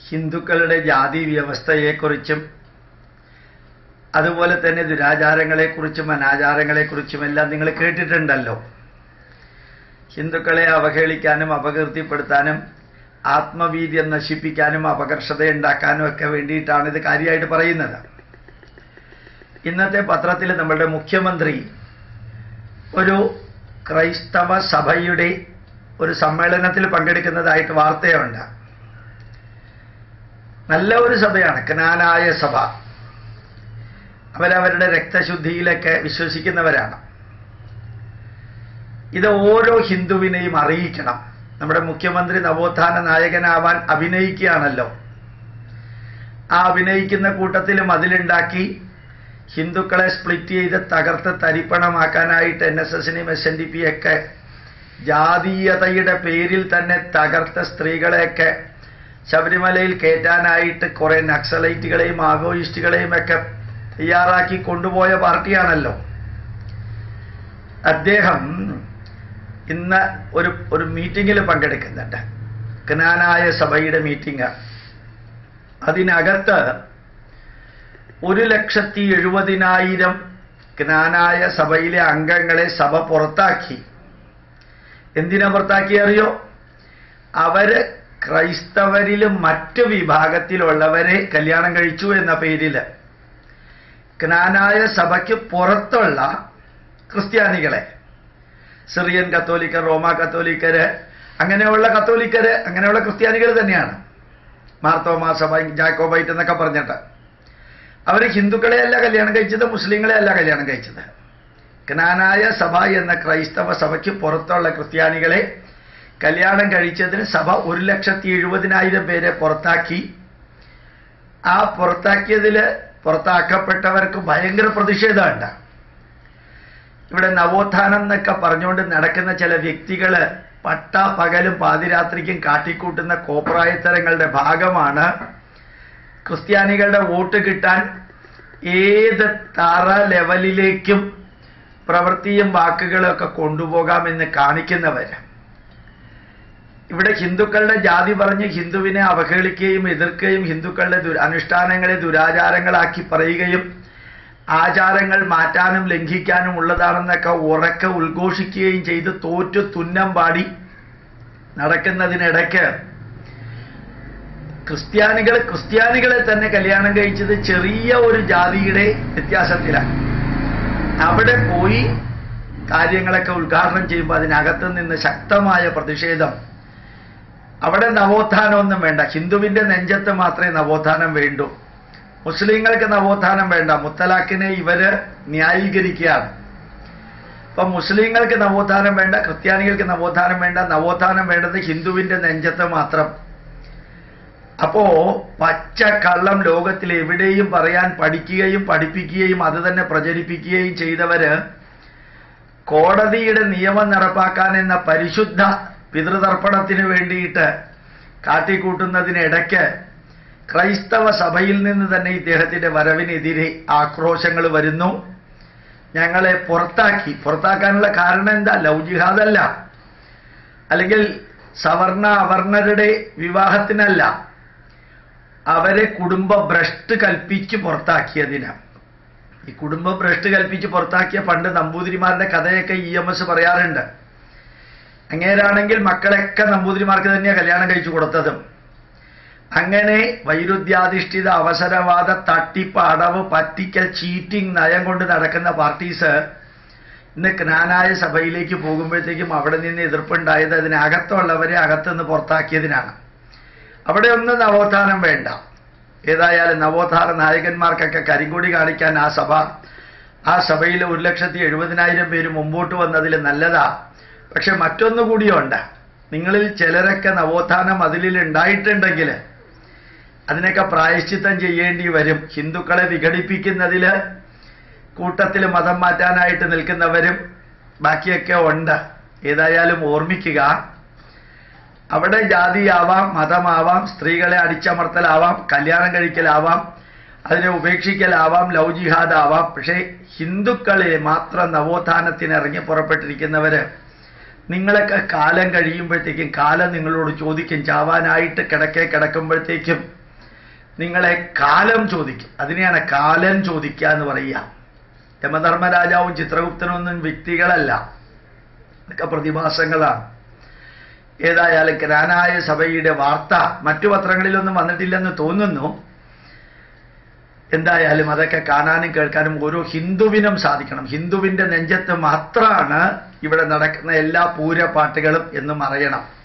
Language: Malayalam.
ഹിന്ദുക്കളുടെ ജാതി വ്യവസ്ഥയെക്കുറിച്ചും അതുപോലെ തന്നെ ദുരാചാരങ്ങളെക്കുറിച്ചും അനാചാരങ്ങളെക്കുറിച്ചും എല്ലാം നിങ്ങൾ കേട്ടിട്ടുണ്ടല്ലോ ഹിന്ദുക്കളെ അവഹേളിക്കാനും അപകീർത്തിപ്പെടുത്താനും ആത്മവീര്യം നശിപ്പിക്കാനും അപകർഷതയുണ്ടാക്കാനും ഒക്കെ വേണ്ടിയിട്ടാണ് ഇത് കാര്യമായിട്ട് പറയുന്നത് ഇന്നത്തെ പത്രത്തിൽ നമ്മളുടെ മുഖ്യമന്ത്രി ഒരു ക്രൈസ്തവ സഭയുടെ ഒരു സമ്മേളനത്തിൽ പങ്കെടുക്കുന്നതായിട്ട് വാർത്തയുണ്ട് നല്ല ഒരു സഭയാണ് കനാനായ സഭ അവരവരുടെ രക്തശുദ്ധിയിലൊക്കെ വിശ്വസിക്കുന്നവരാണ് ഇത് ഓരോ ഹിന്ദുവിനെയും അറിയിക്കണം നമ്മുടെ മുഖ്യമന്ത്രി നവോത്ഥാന നായകനാവാൻ അഭിനയിക്കുകയാണല്ലോ ആ അഭിനയിക്കുന്ന കൂട്ടത്തിൽ മതിലുണ്ടാക്കി ഹിന്ദുക്കളെ സ്പ്ലിറ്റ് ചെയ്ത് തകർത്ത് തരിപ്പണമാക്കാനായിട്ട് എൻ എസ് എസിനെയും എസ് എൻ ഡി പി ഒക്കെ ജാതീയതയുടെ പേരിൽ തന്നെ തകർത്ത സ്ത്രീകളെയൊക്കെ ശബരിമലയിൽ കയറ്റാനായിട്ട് കുറെ നക്സലൈറ്റുകളെയും മാവോയിസ്റ്റുകളെയും ഒക്കെ തയ്യാറാക്കി കൊണ്ടുപോയ പാർട്ടിയാണല്ലോ അദ്ദേഹം ഇന്ന് ഒരു ഒരു മീറ്റിങ്ങിൽ പങ്കെടുക്കുന്നുണ്ട് ജ്ഞാനായ സഭയുടെ മീറ്റിംഗ് അതിനകത്ത് ഒരു ലക്ഷത്തി എഴുപതിനായിരം ജ്ഞാനായ സഭയിലെ അംഗങ്ങളെ സഭ പുറത്താക്കി എന്തിനാ പുറത്താക്കി അറിയോ അവര് ക്രൈസ്തവരിലും മറ്റു വിഭാഗത്തിലുള്ളവരെ കല്യാണം കഴിച്ചു എന്ന പേരില് ജ്ഞാനായ സഭയ്ക്ക് പുറത്തുള്ള ക്രിസ്ത്യാനികളെ സിറിയൻ കത്തോലിക്കർ റോമ കത്തോലിക്കര് അങ്ങനെയുള്ള കത്തോലിക്കര് അങ്ങനെയുള്ള ക്രിസ്ത്യാനികൾ തന്നെയാണ് മാർത്തോമാ സഭ ജാക്കോബൈറ്റ് എന്നൊക്കെ പറഞ്ഞിട്ട് അവർ ഹിന്ദുക്കളെയല്ല കല്യാണം കഴിച്ചത് മുസ്ലിങ്ങളെയല്ല കല്യാണം കഴിച്ചത് ജ്ഞാനായ സഭ എന്ന ക്രൈസ്തവ സഭയ്ക്ക് പുറത്തുള്ള ക്രിസ്ത്യാനികളെ കല്യാണം കഴിച്ചതിന് സഭ ഒരു ലക്ഷത്തി എഴുപതിനായിരം പേരെ പുറത്താക്കി ആ പുറത്താക്കിയതിൽ പുറത്താക്കപ്പെട്ടവർക്ക് ഭയങ്കര പ്രതിഷേധമുണ്ട് ഇവിടെ നവോത്ഥാനം എന്നൊക്കെ പറഞ്ഞുകൊണ്ട് നടക്കുന്ന ചില വ്യക്തികള് പട്ട പകലും പാതിരാത്രിക്കും കാട്ടിക്കൂട്ടുന്ന കോപ്രായത്തരങ്ങളുടെ ഭാഗമാണ് ക്രിസ്ത്യാനികളുടെ വോട്ട് കിട്ടാൻ ഏത് തറ ലെവലിലേക്കും പ്രവൃത്തിയും വാക്കുകളും ഒക്കെ കൊണ്ടുപോകാമെന്ന് കാണിക്കുന്നവര് ഇവിടെ ഹിന്ദുക്കളുടെ ജാതി പറഞ്ഞ് ഹിന്ദുവിനെ അവഹേളിക്കുകയും എതിർക്കുകയും ഹിന്ദുക്കളുടെ ദുര അനുഷ്ഠാനങ്ങളെ ദുരാചാരങ്ങളാക്കി പറയുകയും ആചാരങ്ങൾ മാറ്റാനും ലംഘിക്കാനും ഉള്ളതാണെന്നൊക്കെ ഉറക്കെ ഉദ്ഘോഷിക്കുകയും ചെയ്ത് തോറ്റു തുന്നം പാടി നടക്കുന്നതിനിടയ്ക്ക് ക്രിസ്ത്യാനികൾ ക്രിസ്ത്യാനികളെ തന്നെ കല്യാണം കഴിച്ചത് ചെറിയ ഒരു ജാതിയുടെ വ്യത്യാസത്തിലാണ് അവിടെ പോയി കാര്യങ്ങളൊക്കെ ഉദ്ഘാടനം ചെയ്യുമ്പോൾ അതിനകത്ത് നിന്ന് ശക്തമായ പ്രതിഷേധം അവിടെ നവോത്ഥാനമൊന്നും വേണ്ട ഹിന്ദുവിന്റെ നെഞ്ചത്ത് മാത്രമേ നവോത്ഥാനം വേണ്ടൂ മുസ്ലിങ്ങൾക്ക് നവോത്ഥാനം വേണ്ട മുത്തലാഖിനെ ഇവര് ന്യായീകരിക്കുകയാണ് അപ്പൊ മുസ്ലിങ്ങൾക്ക് നവോത്ഥാനം വേണ്ട ക്രിസ്ത്യാനികൾക്ക് നവോത്ഥാനം വേണ്ട നവോത്ഥാനം വേണ്ടത് ഹിന്ദുവിന്റെ നെഞ്ചത്ത് മാത്രം അപ്പോ പച്ച കള്ളം ലോകത്തിൽ എവിടെയും പറയാൻ പഠിക്കുകയും പഠിപ്പിക്കുകയും അത് തന്നെ പ്രചരിപ്പിക്കുകയും ചെയ്തവര് കോടതിയുടെ നിയമം നടപ്പാക്കാൻ എന്ന പരിശുദ്ധ പിതൃതർപ്പണത്തിന് വേണ്ടിയിട്ട് കാട്ടിക്കൂട്ടുന്നതിനിടയ്ക്ക് ക്രൈസ്തവ സഭയിൽ നിന്ന് തന്നെ ഇദ്ദേഹത്തിന്റെ വരവിനെതിരെ ആക്രോശങ്ങൾ വരുന്നു ഞങ്ങളെ പുറത്താക്കി പുറത്താക്കാനുള്ള കാരണം എന്താ ലവ് ജിഹാദല്ല അല്ലെങ്കിൽ സവർണ അവർണരുടെ വിവാഹത്തിനല്ല അവരെ കുടുംബ ഭ്രഷ്ട് കൽപ്പിച്ച് പുറത്താക്കിയതിന് ഈ കുടുംബ ഭ്രഷ്ട് കൽപ്പിച്ച് പുറത്താക്കിയ പണ്ട് നമ്പൂതിരിമാരുടെ കഥയൊക്കെ ഇ എം എസ് പറയാറുണ്ട് അങ്ങേരാണെങ്കിൽ മക്കളെയൊക്കെ നമ്പൂതിരിമാർക്ക് തന്നെയാണ് കല്യാണം കഴിച്ചു കൊടുത്തതും അങ്ങനെ വൈരുദ്ധ്യാധിഷ്ഠിത അവസരവാദ തട്ടിപ്പ് അടവ് പറ്റിക്കൽ ചീറ്റിംഗ് നയം കൊണ്ട് നടക്കുന്ന പാർട്ടീസ് ഇന്ന് ജ്ഞാനായ സഭയിലേക്ക് പോകുമ്പോഴത്തേക്കും അവിടെ നിന്ന് എതിർപ്പുണ്ടായത് അതിനകത്തുള്ളവരെ അകത്തുനിന്ന് പുറത്താക്കിയതിനാണ് അവിടെ ഒന്നും നവോത്ഥാനം വേണ്ട ഏതായാലും നവോത്ഥാന നായകന്മാർക്കൊക്കെ കരിങ്കൊടി കാണിക്കാൻ ആ സഭ ആ സഭയിൽ ഒരു ലക്ഷത്തി എഴുപതിനായിരം പേര് മുമ്പോട്ട് വന്നതിൽ നല്ലതാ പക്ഷെ മറ്റൊന്നു കൂടിയുണ്ട് നിങ്ങളിൽ ചിലരൊക്കെ നവോത്ഥാനം അതിലിൽ ഉണ്ടായിട്ടുണ്ടെങ്കിൽ അതിനൊക്കെ പ്രായശ്ചിത്തം ചെയ്യേണ്ടി വരും ഹിന്ദുക്കളെ വിഘടിപ്പിക്കുന്നതിൽ കൂട്ടത്തിൽ മതം മാറ്റാനായിട്ട് നിൽക്കുന്നവരും ബാക്കിയൊക്കെ ഉണ്ട് ഏതായാലും ഓർമ്മിക്കുക അവിടെ ജാതിയാവാം മതമാവാം സ്ത്രീകളെ അടിച്ചമർത്തലാവാം കല്യാണം കഴിക്കലാവാം അതിനെ ഉപേക്ഷിക്കലാവാം ലവ് ജിഹാദ് ആവാം പക്ഷേ ഹിന്ദുക്കളെ മാത്രം നവോത്ഥാനത്തിന് ഇറങ്ങി പുറപ്പെട്ടിരിക്കുന്നവര് നിങ്ങളൊക്കെ കാലം കഴിയുമ്പോഴത്തേക്കും കാലം നിങ്ങളോട് ചോദിക്കും ചാവാനായിട്ട് കിടക്കെ കിടക്കുമ്പോഴത്തേക്കും നിങ്ങളെ കാലം ചോദിക്കും അതിനെയാണ് കാലം ചോദിക്കുക എന്ന് പറയുക യമധർമ്മരാജാവും ചിത്രഗുപ്തനും ഒന്നും വ്യക്തികളല്ല ഇതൊക്കെ പ്രതിഭാസങ്ങളാണ് ഏതായാലും ഗ്രാനായ സഭയുടെ വാർത്ത മറ്റു പത്രങ്ങളിലൊന്നും വന്നിട്ടില്ലെന്ന് തോന്നുന്നു എന്തായാലും അതൊക്കെ കാണാനും കേൾക്കാനും ഓരോ ഹിന്ദുവിനും സാധിക്കണം ഹിന്ദുവിന്റെ നെഞ്ചത്ത് മാത്രമാണ് ഇവിടെ നടക്കുന്ന എല്ലാ പൂരപ്പാട്ടുകളും എന്നും അറിയണം